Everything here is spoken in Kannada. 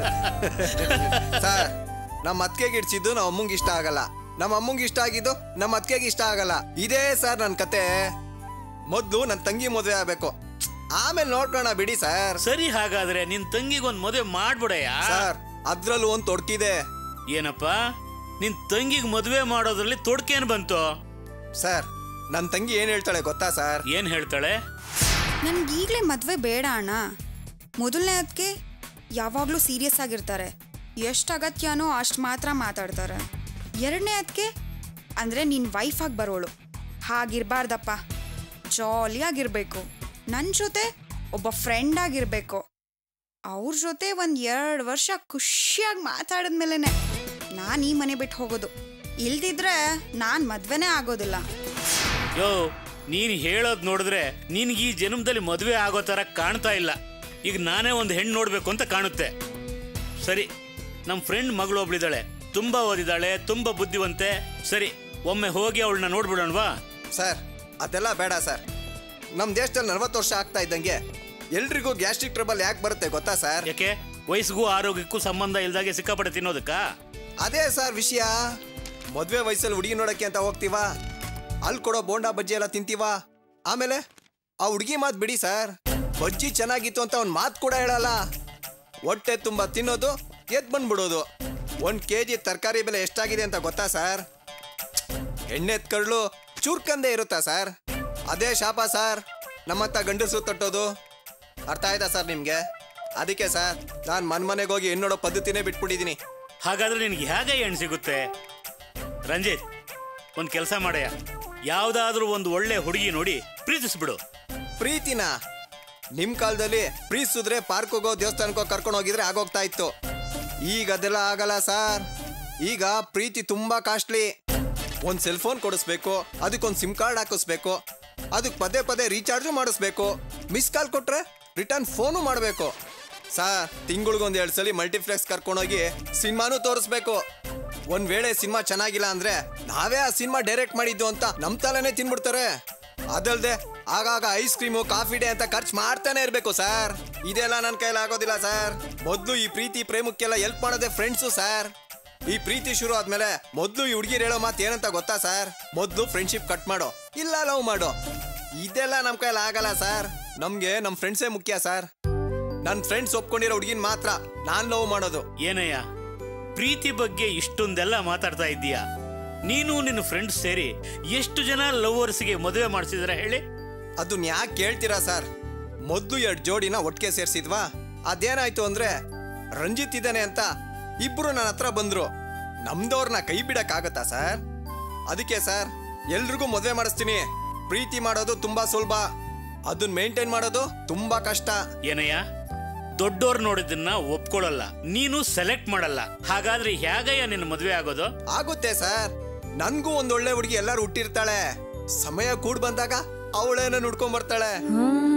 ಸರ್ ನಮ್ಮ ಅತ್ತಿಗೆಗೆ ಇಡ್ಸಿದ್ದು ನಮ್ಮ ಅಮ್ಮಂಗೆ ಇಷ್ಟ ಆಗಲ್ಲ ನಮ್ಮ ಅಮ್ಮಂಗೆ ಇಷ್ಟ ಆಗಿದ್ದು ನಮ್ಮ ಅತ್ತಿಗೆಗೆ ಇಷ್ಟ ಆಗಲ್ಲ ಇದೇ ಸರ್ ನನ್ನ ಕತೆ ಮೊದಲು ನನ್ನ ತಂಗಿ ಮದುವೆ ಆಗಬೇಕು ಆಮೇಲೆ ನೋಡ್ಕೋಣ ಬಿಡಿ ಸರ್ ಸರಿ ಹಾಗಾದ್ರೆ ನಿನ್ ತಂಗಿಗೊಂದ್ ಮದುವೆ ಮಾಡ್ಬಿಡಯ್ಯ ಸರ್ ಅದ್ರಲ್ಲೂ ಒಂದು ತೊಡ್ಕಿದೆ ಏನಪ್ಪ ನಿನ್ ತಂಗಿಗ್ ಮದುವೆ ಮಾಡೋದ್ರಲ್ಲಿ ತೊಡ್ಕೇನ್ ಬಂತು ಸರ್ ನನ್ನ ತಂಗಿ ಏನ್ ಹೇಳ್ತಾಳೆ ಗೊತ್ತಾ ಸರ್ ಏನ್ ಹೇಳ್ತಾಳೆ ನನ್ಗೆ ಈಗಲೇ ಮದುವೆ ಬೇಡ ಅಣ್ಣ ಮೊದಲನೇ ಅದಕ್ಕೆ ಯಾವಾಗಲೂ ಸೀರಿಯಸ್ ಆಗಿರ್ತಾರೆ ಎಷ್ಟು ಅಗತ್ಯನೋ ಅಷ್ಟು ಮಾತ್ರ ಮಾತಾಡ್ತಾರೆ ಎರಡನೇ ಅದಕ್ಕೆ ಅಂದರೆ ನಿನ್ನ ವೈಫಾಗಿ ಬರೋಳು ಹಾಗಿರ್ಬಾರ್ದಪ್ಪ ಜಾಲಿಯಾಗಿರ್ಬೇಕು ನನ್ನ ಜೊತೆ ಒಬ್ಬ ಫ್ರೆಂಡ್ ಆಗಿರ್ಬೇಕು ಅವ್ರ ಜೊತೆ ಒಂದು ಎರಡು ವರ್ಷ ಖುಷಿಯಾಗಿ ಮಾತಾಡಿದ್ಮೇಲೆ ನಾನು ಈ ಮನೆ ಬಿಟ್ಟು ಹೋಗೋದು ಇಲ್ದಿದ್ರೆ ನಾನು ಮದ್ವೆನೇ ಆಗೋದಿಲ್ಲ ಯೋ ನೀನ್ ಹೇಳೋದ್ ನೋಡಿದ್ರೆ ನಿನ್ಗೆ ಈ ಜನ್ಮದಲ್ಲಿ ಮದುವೆ ಆಗೋ ತರ ಕಾಣ್ತಾ ಇಲ್ಲ ಈಗ ನಾನೇ ಒಂದು ಹೆಣ್ಣು ನೋಡ್ಬೇಕು ಅಂತ ಕಾಣುತ್ತೆ ಸರಿ ನಮ್ಮ ಫ್ರೆಂಡ್ ಮಗಳು ಒಬ್ಳಿದಾಳೆ ತುಂಬಾ ಓದಿದಾಳೆ ತುಂಬಾ ಬುದ್ಧಿವಂತೆ ಸರಿ ಒಮ್ಮೆ ಹೋಗಿ ಅವಳನ್ನ ನೋಡ್ಬಿಡೋಣವಾ ಸರ್ ಅದೆಲ್ಲ ಬೇಡ ಸರ್ ನಮ್ಮ ದೇಶದಲ್ಲಿ ನಲವತ್ತು ವರ್ಷ ಆಗ್ತಾ ಇದ್ದಂಗೆ ಎಲ್ರಿಗೂ ಗ್ಯಾಸ್ಟ್ರಿಕ್ ಟ್ರಬಲ್ ಯಾಕೆ ಬರುತ್ತೆ ಗೊತ್ತಾ ಸರ್ ಯಾಕೆ ವಯಸ್ಸಿಗೂ ಆರೋಗ್ಯಕ್ಕೂ ಸಂಬಂಧ ಇಲ್ದಾಗೆ ಸಿಕ್ಕಾಪಟ್ಟೆ ತಿನ್ನೋದಕ್ಕಾ ಅದೇ ಸರ್ ವಿಷಯ ಮದುವೆ ವಯಸ್ಸಲ್ಲಿ ಹುಡುಗಿ ನೋಡಕ್ಕೆ ಅಂತ ಹೋಗ್ತೀವಾ ಅಲ್ಲಿ ಕೊಡೋ ಬೋಂಡಾ ಬಜ್ಜಿ ಎಲ್ಲ ತಿಂತೀವಾ ಆಮೇಲೆ ಆ ಹುಡುಗಿ ಮಾತು ಬಿಡಿ ಸರ್ ಬಜ್ಜಿ ಚೆನ್ನಾಗಿತ್ತು ಅಂತ ಅವ್ನ ಮಾತು ಕೂಡ ಹೇಳಲ್ಲ ಹೊಟ್ಟೆ ತುಂಬ ತಿನ್ನೋದು ಎದ್ ಬಂದ್ಬಿಡೋದು ಒಂದು ಕೆ ಜಿ ತರಕಾರಿ ಬೆಲೆ ಎಷ್ಟಾಗಿದೆ ಅಂತ ಗೊತ್ತಾ ಸರ್ ಎಣ್ಣೆದ್ ಕರ್ಳು ಚೂರ್ಕಂದೇ ಇರುತ್ತಾ ಸರ್ ಅದೇ ಶಾಪ ಸರ್ ನಮ್ಮಂತ ಗಂಡಸರು ತಟ್ಟೋದು ಅರ್ಥ ಆಯ್ತಾ ಸರ್ ನಿಮಗೆ ಅದಕ್ಕೆ ಸರ್ ನಾನು ಮನ್ಮನೆಗೆ ಹೋಗಿ ಹೆಣ್ಣೋಡೋ ಪದ್ಧತಿನೇ ಬಿಟ್ಬಿಟ್ಟಿದ್ದೀನಿ ಹಾಗಾದ್ರೆ ನಿನ್ಗೆ ಹೇಗೆ ಹೆಣ್ಣು ಸಿಗುತ್ತೆ ರಂಜಿತ್ ಒಂದು ಕೆಲಸ ಮಾಡಯ್ಯ ಯಾವ್ದಾದ್ರೂ ಒಂದು ಒಳ್ಳೆ ಹುಡುಗಿ ನೋಡಿ ಪ್ರೀತಿಸ್ಬಿಡು ಪ್ರೀತಿನ ನಿಮ್ ಕಾಲದಲ್ಲಿ ಪ್ರೀತಿಸಿದ್ರೆ ಪಾರ್ಕ್ ಹೋಗೋ ದೇವಸ್ಥಾನಕ್ಕೋ ಕರ್ಕೊಂಡು ಹೋಗಿದ್ರೆ ಆಗೋಗ್ತಾ ಇತ್ತು ಈಗ ಅದೆಲ್ಲ ಆಗಲ್ಲ ಸರ್ ಈಗ ಪ್ರೀತಿ ತುಂಬಾ ಕಾಸ್ಟ್ಲಿ ಒಂದ್ ಸೆಲ್ ಫೋನ್ ಕೊಡಿಸ್ಬೇಕು ಅದಕ್ಕೊಂದು ಸಿಮ್ ಕಾರ್ಡ್ ಹಾಕಿಸ್ಬೇಕು ಅದಕ್ಕೆ ಪದೇ ಪದೇ ರೀಚಾರ್ಜು ಮಾಡಿಸ್ಬೇಕು ಮಿಸ್ ಕಾಲ್ ಕೊಟ್ರೆ ರಿಟರ್ನ್ ಫೋನು ಮಾಡಬೇಕು ಸರ್ ತಿಂಗಳಿಗೊಂದು ಎರಡು ಸಲ ಮಲ್ಟಿಪ್ಲೆಕ್ಸ್ ಕರ್ಕೊಂಡೋಗಿ ಸಿನಿಮಾನು ತೋರಿಸ್ಬೇಕು ಒಂದ್ ವೇಳೆ ಸಿನಿಮಾ ಚೆನ್ನಾಗಿಲ್ಲ ಅಂದ್ರೆ ನಾವೇ ಆ ಸಿನಿಮಾ ಡೈರೆಕ್ಟ್ ಮಾಡಿದ್ದು ಅಂತ ನಮ್ ತಲೆನೇ ತಿನ್ಬಿಡ್ತಾರೆ ಅದಲ್ದೆ ಆಗಾಗ ಐಸ್ ಕ್ರೀಮು ಕಾಫಿ ಡೇ ಅಂತ ಖರ್ಚು ಮಾಡ್ತಾನೆ ಇರ್ಬೇಕು ಸರ್ ಇದೆಲ್ಲ ನನ್ನ ಕೈಲಿ ಆಗೋದಿಲ್ಲ ಸರ್ ಮೊದಲು ಈ ಪ್ರೀತಿ ಪ್ರೇಮಕ್ಕೆಲ್ಲ ಹೆಲ್ಪ್ ಮಾಡೋದೇ ಫ್ರೆಂಡ್ಸು ಸರ್ ಈ ಪ್ರೀತಿ ಶುರು ಆದ್ಮೇಲೆ ಮೊದಲು ಈ ಹುಡುಗಿರು ಹೇಳೋ ಮಾತು ಏನಂತ ಗೊತ್ತಾ ಸರ್ ಮೊದಲು ಫ್ರೆಂಡ್ಶಿಪ್ ಕಟ್ ಮಾಡೋ ಇಲ್ಲ ಲವ್ ಮಾಡೋ ಇದೆಲ್ಲ ನಮ್ಮ ಕೈಲಿ ಆಗಲ್ಲ ಸರ್ ನಮ್ಗೆ ನಮ್ಮ ಫ್ರೆಂಡ್ಸೇ ಮುಖ್ಯ ಸರ್ ನನ್ನ ಫ್ರೆಂಡ್ಸ್ ಒಪ್ಕೊಂಡಿರೋ ಹುಡುಗಿನ ಮಾತ್ರ ನಾನ್ ಲವ್ ಮಾಡೋದು ಏನಯ್ಯ ಪ್ರೀತಿ ಬಗ್ಗೆ ಇಷ್ಟೊಂದೆಲ್ಲ ಮಾತಾಡ್ತಾ ಇದ್ದೀಯಾ ನೀನು ನಿನ್ನ ಫ್ರೆಂಡ್ಸ್ ಸೇರಿ ಎಷ್ಟು ಜನ ಲವರ್ಸ್ಗೆ ಮದುವೆ ಮಾಡಿಸಿದ್ರ ಹೇಳಿ ಅದನ್ನ ಯಾಕೆ ಕೇಳ್ತೀರಾ ಸರ್ ಮೊದ್ಲು ಎರಡು ಜೋಡಿನ ಒಟ್ಟಿಗೆ ಸೇರ್ಸಿದ್ವಾ ಅದೇನಾಯ್ತು ಅಂದ್ರೆ ರಂಜಿತ್ ಇದ್ದಾನೆ ಅಂತ ಇಬ್ರು ನನ್ನ ಹತ್ರ ಬಂದ್ರು ನಮ್ದವ್ರನ್ನ ಕೈ ಬಿಡಕ್ಕಾಗತ್ತಾ ಸರ್ ಅದಕ್ಕೆ ಸರ್ ಎಲ್ರಿಗೂ ಮದುವೆ ಮಾಡಿಸ್ತೀನಿ ಪ್ರೀತಿ ಮಾಡೋದು ತುಂಬಾ ಸುಲಭ ಅದನ್ನ ಮೇಂಟೈನ್ ಮಾಡೋದು ತುಂಬಾ ಕಷ್ಟ ಏನಯ್ಯ ದೊಡ್ಡೋರ್ ನೋಡಿದ್ದನ್ನ ಒಪ್ಕೊಳ್ಳಲ್ಲ ನೀನು ಸೆಲೆಕ್ಟ್ ಮಾಡಲ್ಲ ಹಾಗಾದ್ರೆ ಹೇಗಯ್ಯ ನಿನ್ನ ಮದುವೆ ಆಗೋದು ಆಗುತ್ತೆ ಸರ್ ನನ್ಗೂ ಒಂದೊಳ್ಳೆ ಹುಡುಗಿ ಎಲ್ಲರೂ ಹುಟ್ಟಿರ್ತಾಳೆ ಸಮಯ ಕೂಡ್ ಬಂದಾಗ ಅವಳೇನ ನುಡ್ಕೊಂಡ್ ಬರ್ತಾಳೆ